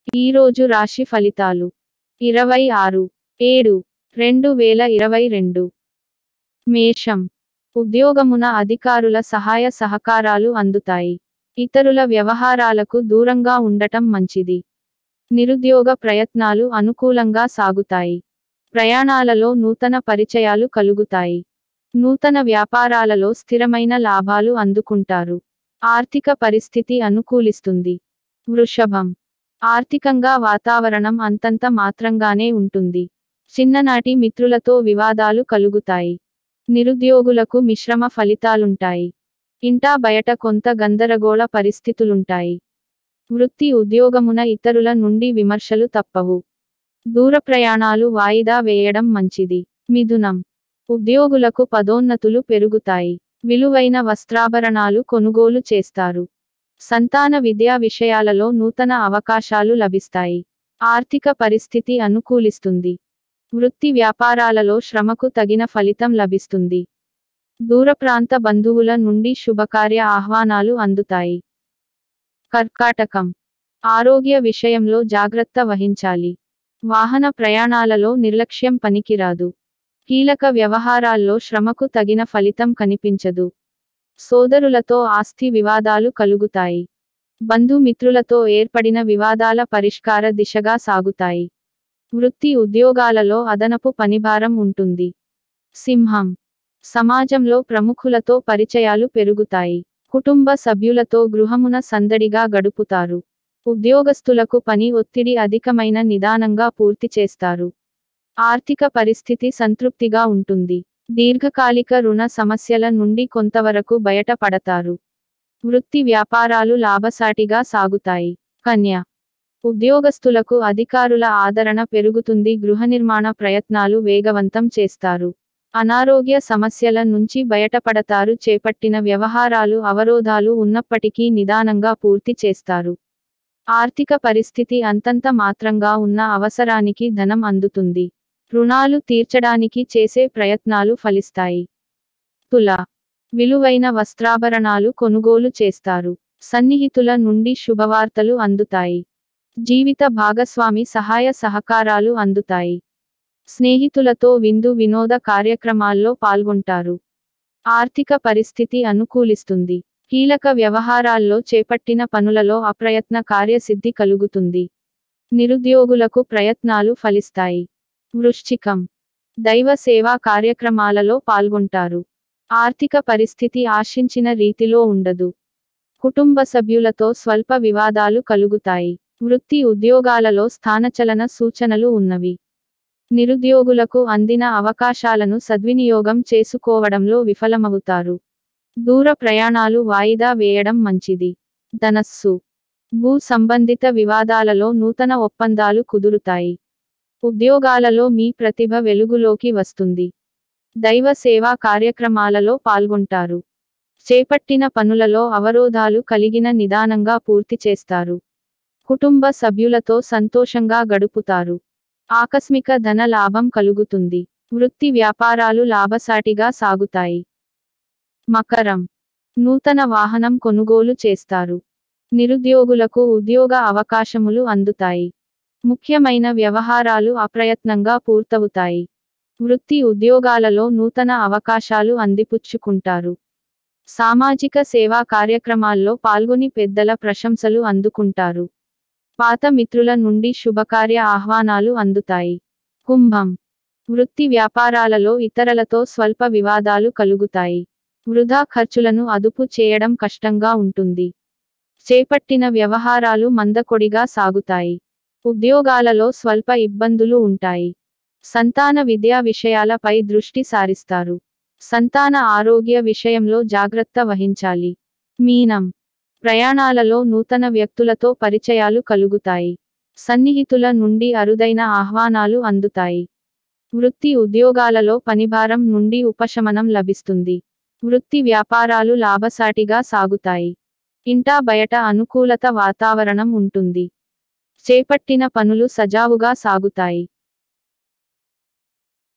ఈరోజు రాశి ఫలితాలు ఇరవై ఆరు ఏడు రెండు వేల ఇరవై రెండు మేషం ఉద్యోగమున అధికారుల సహాయ సహకారాలు అందుతాయి ఇతరుల వ్యవహారాలకు దూరంగా ఉండటం మంచిది నిరుద్యోగ ప్రయత్నాలు అనుకూలంగా సాగుతాయి ప్రయాణాలలో నూతన పరిచయాలు కలుగుతాయి నూతన వ్యాపారాలలో స్థిరమైన లాభాలు అందుకుంటారు ఆర్థిక పరిస్థితి అనుకూలిస్తుంది వృషభం ఆర్థికంగా వాతావరణం అంతంత మాత్రంగానే ఉంటుంది చిన్ననాటి మిత్రులతో వివాదాలు కలుగుతాయి నిరుద్యోగులకు మిశ్రమ ఫలితాలుంటాయి ఇంటా బయట కొంత గందరగోళ పరిస్థితులుంటాయి వృత్తి ఉద్యోగమున ఇతరుల నుండి విమర్శలు తప్పవు దూర ప్రయాణాలు వాయిదా వేయడం మంచిది మిథునం ఉద్యోగులకు పదోన్నతులు పెరుగుతాయి విలువైన వస్త్రాభరణాలు కొనుగోలు చేస్తారు సంతాన విద్యా విషయాలలో నూతన అవకాశాలు లభిస్తాయి ఆర్థిక పరిస్థితి అనుకూలిస్తుంది వృత్తి వ్యాపారాలలో శ్రమకు తగిన ఫలితం లభిస్తుంది దూర ప్రాంత బంధువుల నుండి శుభకార్య ఆహ్వానాలు అందుతాయి కర్కాటకం ఆరోగ్య విషయంలో జాగ్రత్త వహించాలి వాహన ప్రయాణాలలో నిర్లక్ష్యం పనికిరాదు కీలక వ్యవహారాల్లో శ్రమకు తగిన ఫలితం కనిపించదు సోదరులతో ఆస్తి వివాదాలు కలుగుతాయి బంధుమిత్రులతో ఏర్పడిన వివాదాల పరిష్కార దిశగా సాగుతాయి వృత్తి ఉద్యోగాలలో అదనపు పనిభారం ఉంటుంది సింహం సమాజంలో ప్రముఖులతో పరిచయాలు పెరుగుతాయి కుటుంబ సభ్యులతో గృహమున సందడిగా గడుపుతారు ఉద్యోగస్తులకు పని ఒత్తిడి అధికమైన నిదానంగా పూర్తి చేస్తారు ఆర్థిక పరిస్థితి సంతృప్తిగా ఉంటుంది దీర్ఘకాలిక రుణ సమస్యల నుండి కొంతవరకు బయటపడతారు వృత్తి వ్యాపారాలు లాభసాటిగా సాగుతాయి కన్య ఉద్యోగస్తులకు అధికారుల ఆదరణ పెరుగుతుంది గృహ నిర్మాణ ప్రయత్నాలు వేగవంతం చేస్తారు అనారోగ్య సమస్యల నుంచి బయటపడతారు చేపట్టిన వ్యవహారాలు అవరోధాలు ఉన్నప్పటికీ నిదానంగా పూర్తి చేస్తారు ఆర్థిక పరిస్థితి అంతంత మాత్రంగా ఉన్న అవసరానికి ధనం అందుతుంది రుణాలు తీర్చడానికి చేసే ప్రయత్నాలు ఫలిస్తాయి తుల విలువైన వస్త్రాభరణాలు కొనుగోలు చేస్తారు సన్నిహితుల నుండి శుభవార్తలు అందుతాయి జీవిత భాగస్వామి సహాయ సహకారాలు అందుతాయి స్నేహితులతో విందు వినోద కార్యక్రమాల్లో పాల్గొంటారు ఆర్థిక పరిస్థితి అనుకూలిస్తుంది కీలక వ్యవహారాల్లో చేపట్టిన పనులలో అప్రయత్న కార్యసిద్ధి కలుగుతుంది నిరుద్యోగులకు ప్రయత్నాలు ఫలిస్తాయి వృశ్చికం దైవ సేవా కార్యక్రమాలలో పాల్గొంటారు ఆర్థిక పరిస్థితి ఆశించిన రీతిలో ఉండదు కుటుంబ సభ్యులతో స్వల్ప వివాదాలు కలుగుతాయి వృత్తి ఉద్యోగాలలో స్థానచలన సూచనలు ఉన్నవి నిరుద్యోగులకు అందిన అవకాశాలను సద్వినియోగం చేసుకోవడంలో విఫలమవుతారు దూర ప్రయాణాలు వాయిదా వేయడం మంచిది ధనస్సు భూ సంబంధిత వివాదాలలో నూతన ఒప్పందాలు కుదురుతాయి ఉద్యోగాలలో మీ ప్రతిభ వెలుగులోకి వస్తుంది దైవ సేవా కార్యక్రమాలలో పాల్గొంటారు చేపట్టిన పనులలో అవరోధాలు కలిగిన నిదానంగా పూర్తి చేస్తారు కుటుంబ సభ్యులతో సంతోషంగా గడుపుతారు ఆకస్మిక ధన లాభం కలుగుతుంది వృత్తి వ్యాపారాలు లాభసాటిగా సాగుతాయి మకరం నూతన వాహనం కొనుగోలు చేస్తారు నిరుద్యోగులకు ఉద్యోగ అవకాశములు అందుతాయి ముఖ్యమైన వ్యవహారాలు అప్రయత్నంగా పూర్తవుతాయి వృత్తి ఉద్యోగాలలో నూతన అవకాశాలు అందిపుచ్చుకుంటారు సామాజిక సేవా కార్యక్రమాల్లో పాల్గొని పెద్దల ప్రశంసలు అందుకుంటారు పాత మిత్రుల నుండి శుభకార్య ఆహ్వానాలు అందుతాయి కుంభం వృత్తి వ్యాపారాలలో ఇతరులతో స్వల్ప వివాదాలు కలుగుతాయి వృధా ఖర్చులను అదుపు చేయడం కష్టంగా ఉంటుంది చేపట్టిన వ్యవహారాలు మందకొడిగా సాగుతాయి ఉద్యోగాలలో స్వల్ప ఇబ్బందులు ఉంటాయి సంతాన విద్యా విషయాలపై దృష్టి సారిస్తారు సంతాన ఆరోగ్య విషయంలో జాగ్రత్త వహించాలి మీనం ప్రయాణాలలో నూతన వ్యక్తులతో పరిచయాలు కలుగుతాయి సన్నిహితుల నుండి అరుదైన ఆహ్వానాలు అందుతాయి వృత్తి ఉద్యోగాలలో పనిభారం నుండి ఉపశమనం లభిస్తుంది వృత్తి వ్యాపారాలు లాభసాటిగా సాగుతాయి ఇంటా బయట అనుకూలత వాతావరణం ఉంటుంది చేపట్టిన పనులు సజావుగా సాగుతాయి